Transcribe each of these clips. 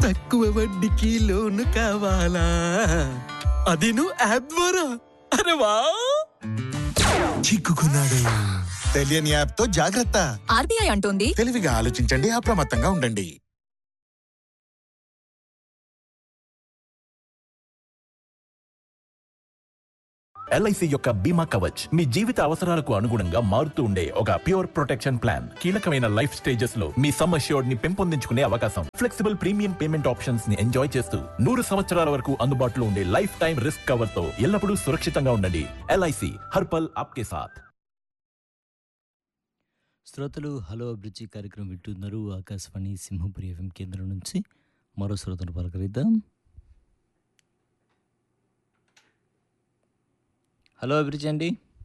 తక్కువ వడ్డీకి లోను కావాలా అది నువ్వు యాప్ ద్వారా అరే వా చిక్కుకున్నాడు తెలియని యాప్ తో జాగ్రత్త ఆర్బీఐ అంటోంది తెలివిగా ఆలోచించండి అప్రమత్తంగా ఉండండి ఎల్ఐసి యొక్క బీమా కవచ్ మీ జీవిత అవసరాలకు అనుగుణంగా మారుతూ ఉండే ఒక ప్యూర్ ప్రొటెక్షన్ ప్లాన్ కీలకమైన లైఫ్ స్టేజెస్ లో మీ సమ్ అష్యూర్డ్ ని పెంపొందించుకునే అవకాశం ఫ్లెక్సిబుల్ ప్రీమియం పేమెంట్ ఆప్షన్స్ ని ఎంజాయ్ చేస్తూ నూరు సంవత్సరాల వరకు అందుబాటులో ఉండే లైఫ్ టైం రిస్క్ కవర్ తో ఎల్లప్పుడూ సురక్షితంగా ఉండండి ఎల్ఐసి హర్పల్ ఆప్కే సాథ్ శ్రోతలు హలో అభిరుచి కార్యక్రమం వింటున్నారు ఆకాశవాణి సింహపురి ఎఫ్ఎం కేంద్రం నుంచి మరో శ్రోతను పలకరిద్దాం హలో అభిరుచి అండి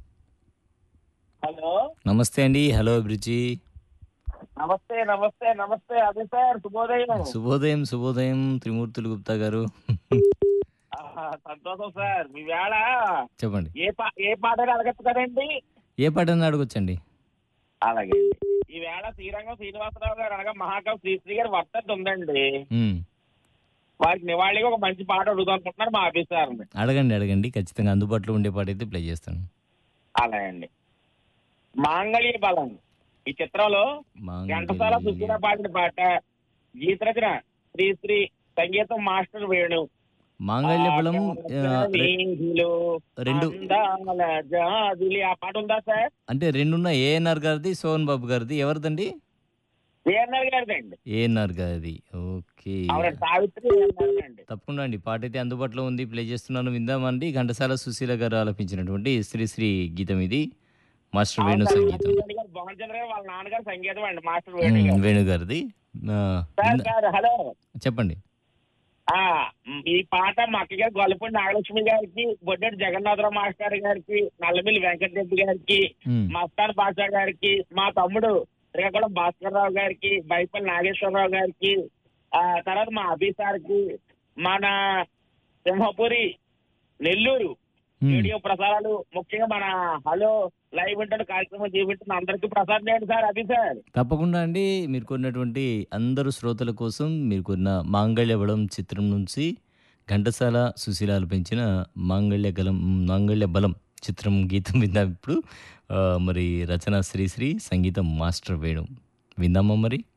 హలో నమస్తే అండి హలో అభిరుచి నమస్తే నమస్తే నమస్తే అదే సార్ శుభోదయం శుభోదయం శుభోదయం త్రిమూర్తులు గుప్తా గారు ఆహా, సంతోషం సార్ మీ వేళ చెప్పండి ఏ పా ఏ పాట అడగచ్చు కదండి ఏ పాట అని అడగొచ్చండి అలాగే ఈ వేళ శ్రీరంగం శ్రీనివాసరావు గారు అనగా మహాకవి శ్రీశ్రీ గారి వర్తంతి ఉందండి ఉమ్, వారికి నివాళిగా ఒక మంచి పాట అడుగుదాం అనుకుంటున్నారు మా ఆఫీస్ సార్ని అడగండి అడగండి ఖచ్చితంగా అందుబాటులో ఉండే పాట అయితే ప్లే చేస్తాను అలాగే అండి మాంగళ్య బలం ఈ చిత్రంలో ఘంటసాల సుశీల పాడిన పాట గీత రచన శ్రీశ్రీ సంగీతం మాస్టర్ వేణు మాంగళ్య బలం ఆ, రె- నీళ్ళు, రెండు అందాల జాబిలి ఆ పాట ఉందా సార్ అంటే రెండున్న ఏఎన్ఆర్ గారిది సోహన్ బాబు గారిది ఎవరిదండి ఏఎన్ఆర్ గారిదండి ఏఎన్ఆర్ గారిది ఓకే ఆవిడ సావిత్రి ఏఎన్ఆర్ అండి తప్పకుండా అండి పాట అయితే అందుబాటులో ఉంది ప్లే చేస్తున్నాను విందామండి ఘంటసాల సుశీల గారు ఆలపించినటువంటి శ్రీశ్రీ గీతం ఇది మాస్టర్ వేణు సంగీతం మోహన్ చంద్ర గారు వాళ్ళ నాన్నగారు సంగీతం అండి మాస్టర్ వేణు ఉమ్, గారు వేణు గారిది ఆ, సార్ విందా- సార్ హలో చెప్పండి ఆ మ్, ఈ పాట మా అక్క గారు గొల్లపూడి నాగలక్ష్మి గారికి బొడ్డెడు జగన్నాథరావు మాస్టర్ గారికి నల్లమిల్లి వెంకటరెడ్డి గారికి ఉమ్, మస్తాన్ బాషా గారికి మా తమ్ముడు శ్రీకాకుళం భాస్కర్ రావు గారికి బైపల్లి నాగేశ్వరరావు గారికి ఆ తర్వాత మా అభి సార్కి మన సింహపురి నెల్లూరు ఉమ్. రేడియో ప్రసారాలు ముఖ్యంగా మన హలో లైవ్ వింటున్న కార్యక్రమం చేపట్టిన అందరికీ ప్రసాదం చేయండి సార్ అభి సార్ తప్పకుండా అండి మీరు కొన్నటువంటి అందరు శ్రోతల కోసం మీరు కొన్న మాంగళ్య బలం చిత్రం నుంచి ఘంటసాల సుశీల ఆలపించిన మాంగళ్య గలం మాంగళ్య బలం చిత్రం గీతం విందాం ఇప్పుడు ఆ, మరి రచన శ్రీశ్రీ సంగీతం మాస్టర్ వేణు విందామా మరి